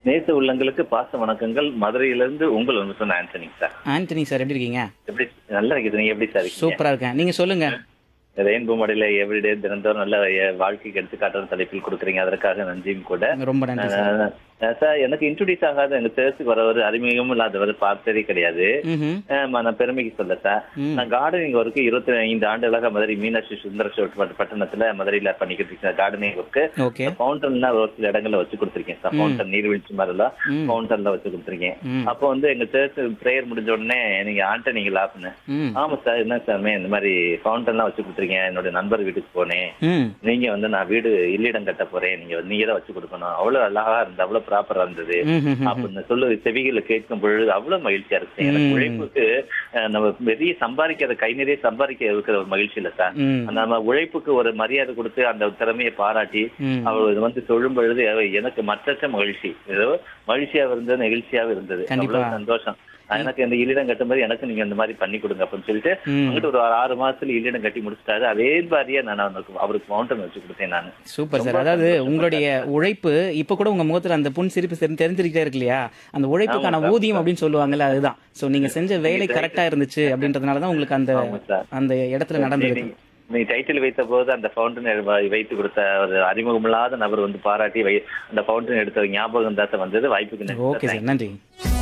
நேச உள்ளங்களுக்கு பாச வணக்கங்கள் மதுரையிலிருந்து உங்கள் ஒன்று சொன்ன ஆண்டனி சார் ஆண்டனி சார் எப்படி இருக்கீங்க எப்படி நல்லா இருக்குது நீங்க எப்படி சார் இருக்கீங்க சூப்பரா இருக்கேன் நீங்க சொல்லுங்க ரெயின்போ மாடல எவ்ரிடே தினந்தோறும் நல்ல எ- வாழ்க்கைக்கு எடுத்துக்காட்டுற தலைப்பில் கொடுக்குறீங்க அதற்காக நன்றியும் கூட ரொம்ப நன்றி சார் அஹ் சார் எனக்கு இன்ட்ரோடியூஸ் ஆகாத எங்க சேர்த்துக்கு வரவர் அறிமுகமும் இல்லாதவர் பார்த்ததே கிடையாது ம்ஹும். ஆமா, நான் பெருமைக்கு சொல்ல சார் ம். நான் கார்டனிங் ஒர்க்கு இருபத்தி ஐந்து ஆண்டுகளாக மதுரை மீனாட்சி சுந்தர சோட் பட்டணத்துல மதுரையில பண்ணிக்கிட்டு இருக்கேன் கார்டனிங் ஒர்க்கு ஓகே ஃபவுண்டன்லாம் ஒரு சில இடங்கள்ல வச்சு கொடுத்துருக்கேன் சார் ஃபவுண்டன் நீர்வீழ்ச்சி மாதிரிலாம் ம். ஃபவுண்டன்ல வச்சு கொடுத்துருக்கேன் ம். அப்போ வந்து எங்க சர்ச் ப்ரேயர் முடிஞ்ச உடனே நீங்க ஆண்டனிங்களா அப்படின்னு ம் ஆமா சார் என்ன சார் இந்த மாதிரி ஃபவுண்டன்லாம் வச்சு கொடுத்துருக்கீங்க என்னோட நண்பர் வீட்டுக்கு போனேன் ம் நீங்க வந்து நான் வீடு இல்லிடம் கட்ட போறேன் நீங்க வந்து நீங்க தான் வச்சு கொடுக்கணும் அவ்வளவு அழகா இருந்தது அவ்வளவு ப்ராப்பரா இருந்தது ம்ஹும். அப்படின்னு சொல்லு செவிகளை கேட்கும் பொழுது அவ்வளவு மகிழ்ச்சியா இருக்கு எனக்கு ம். உழைப்புக்கு அஹ், நம்ம பெரிய சம்பாதிக்காத கை நிறைய சம்பாதிக்க இருக்கிற ஒரு மகிழ்ச்சி இல்ல சார் ம் அந்த நம்ம உழைப்புக்கு ஒரு மரியாதை கொடுத்து அந்த திறமையை பாராட்டி ம் அவர் இது வந்து சொல்லும் பொழுது அவ- எனக்கு மற்றற்ற மகிழ்ச்சி ஏதோ மகிழ்ச்சியாக இருந்தது நெகிழ்ச்சியாக இருந்தது கண்டிப்பா. அவ்வளவு சந்தோஷம் அஹ் எனக்கு இந்த இல்லிடம் கட்டும் போது எனக்கு நீங்க இந்த மாதிரி பண்ணி கொடுங்க அப்படின்னு சொல்லிட்டு ம் அங்கிட்டு ஒரு ஆறு மாசத்துல இல்லிடம் கட்டி முடிச்சிட்டாரு அதே மாதிரியே நான் அவனுக்கு அவருக்கு மவுண்டன் வச்சு கொடுத்தேன் நான் சூப்பர் சார் அதாவது உங்களுடைய உழைப்பு இப்ப கூட உங்க முகத்துல அந்த புன் சிரிப்பு தெரி- தெரிஞ்சுக்கிட்டே இருக்கு இல்லையா அந்த உழைப்புக்கான ஆமா சார். ஊதியம் அப்படின்னு சொல்லுவாங்கல்ல அதுதான் சோ நீங்க செஞ்ச வேலை கரெக்டா இருந்துச்சு அப்படின்றதுனால தான் உங்களுக்கு அந்த ஆமா சார் அந்த இடத்துல நடந்திருக்கு நீ- நீ டைட்டில் வைத்த போது அந்த ஃபவுண்டன் வைத்து கொடுத்த ஒரு அறிமுகமில்லாத நபர் வந்து பாராட்டி வை அந்த ஃபவுண்டன் எடுத்த ஞாபகம் தான் வந்தது வாய்ப்புக்கு நன்றி ஓகே சார். சார் நன்றி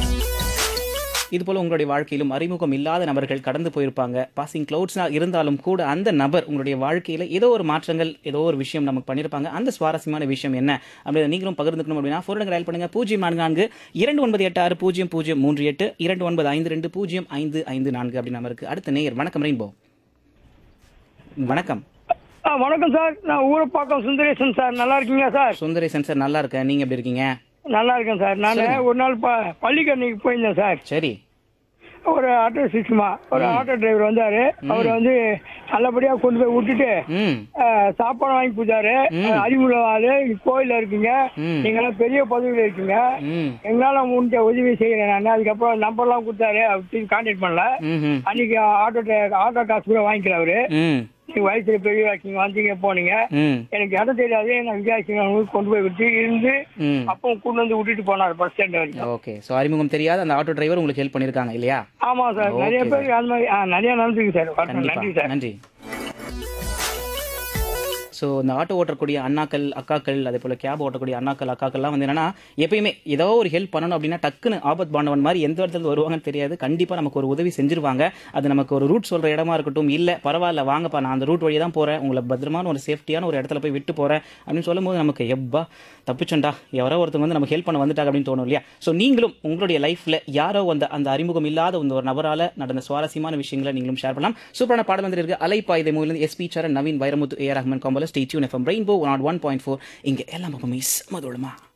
இது போல உங்களுடைய வாழ்க்கையிலும் அறிமுகம் இல்லாத நபர்கள் கடந்து போயிருப்பாங்க பாசிங் கிளவுட்ஸா இருந்தாலும் கூட அந்த நபர் உங்களுடைய வாழ்க்கையில ஏதோ ஒரு மாற்றங்கள் ஏதோ ஒரு விஷயம் நமக்கு பண்ணியிருப்பாங்க அந்த சுவாரஸ்யமான விஷயம் என்ன அப்படின்றத நீங்களும் பகிர்ந்துக்கணும் அப்படின்னா ஃபோன் டயல் பண்ணுங்க பூஜ்ஜியம் நான்கு நான்கு இரண்டு ஒன்பது எட்டு ஆறு பூஜ்ஜியம் பூஜ்ஜியம் மூன்று எட்டு இரண்டு ஒன்பது ஐந்து ரெண்டு பூஜ்ஜியம் ஐந்து ஐந்து நான்கு அப்படி நம்பருக்கு அடுத்த நேயர் வணக்கம் ரெயின்போ வணக்கம் ஆ வணக்கம் சார் நான் ஊரப்பாக்கம் சுந்தரேசன் சார் நல்லா இருக்கீங்களா சார் சுந்தரேசன் சார் நல்லா இருக்கேன் நீங்க எப்படி இருக்கீங்க நல்லா இருக்கேன் சார் நான் ஒரு நாள் ப பள்ளிக்கரணைக்கு போயிருந்தேன் சார் சரி ஒரு ஆட்டோ சிஸ்டமா ஒரு ஆட்டோ டிரைவர் வந்தாரு அவர் வந்து நல்லபடியா கொண்டு போய் விட்டுட்டு ம் ஆ, சாப்பாடு வாங்கி கொடுத்தாரு அறிமுகம் ஆளு கோயில்ல இருக்கீங்க ம். நீங்க எல்லாம் பெரிய பதவியில இருக்கீங்க ம் எங்களால முடிஞ்ச உதவி செய்யறேன் நான் அதுக்கப்புறம் நம்பர்லாம் கொடுத்தாரு அவர் கான்டாக்ட் பண்ணல ம் அன்னைக்கு ஆட்டோ டிரை- ஆட்டோ காசு கூட வாங்கிக்கல அவரு ம் நீங்க வயசுல பெரிய நீங்க வந்தீங்க போனீங்க ம் எனக்கு இடம் தெரியாது நான் விஜயாசி கொண்டு போய் விட்டு இருந்து ம் அப்போ கொண்டு வந்து விட்டுட்டு போனார் பஸ் ஸ்டாண்ட் வரைக்கும் ஓகே ஸோ அறிமுகம் தெரியாத அந்த ஆட்டோ டிரைவர் உங்களுக்கு ஹெல்ப் பண்ணியிருக்காங்க இல்லையா ஆமா சார் நிறைய Okay, பேர் அந்த மாதிரி ஆ, நிறைய நடந்துருக்கு சார் வரட்டும். நன்றி கண்டிப்பா சார் நன்றி ஸோ இந்த ஆட்டோ ஓட்டக்கூடிய அண்ணாக்கள் அக்காக்கள் அதே போல் கேப் ஓட்டக்கூடிய அண்ணாக்கள் அக்காக்கள்லாம் வந்து என்னன்னா எப்பயுமே ஏதோ ஒரு ஹெல்ப் பண்ணணும் அப்படின்னா டக்குன்னு ஆபத் பாண்டவன் மாதிரி எந்த இடத்துல வருவாங்கன்னு தெரியாது கண்டிப்பாக நமக்கு ஒரு உதவி செஞ்சிருவாங்க அது நமக்கு ஒரு ரூட் சொல்கிற இடமா இருக்கட்டும் இல்லை பரவாயில்ல வாங்கப்பா நான் அந்த ரூட் வழியாக தான் போகிறேன் உங்களை பத்திரமான ஒரு சேஃப்டியான ஒரு இடத்துல போய் விட்டு போகிறேன் அப்படின்னு சொல்லும்போது நமக்கு எப்பா தப்பிச்சோண்டா யாரோ ஒருத்தவங்க வந்து நமக்கு ஹெல்ப் பண்ண வந்துட்டாங்க அப்படின்னு தோணும் இல்லையா ஸோ நீங்களும் உங்களுடைய லைஃப்பில் யாரோ அந்த அந்த அறிமுகம் இல்லாத அந்த ஒரு நபரால் நடந்த சுவாரஸ்யமான விஷயங்களை நீங்களும் ஷேர் பண்ணலாம் சூப்பரான பாடல் வந்து இருக்கு அலைப்பாய்தை மூவிலிருந்து எஸ்பி சரண் நவீன் வைரமுத்து ஏ ரஹ்மான் காம்பல stay tuned FM rainbow one one point four இங்கே எல்லாம் பக்கமே மதுளமா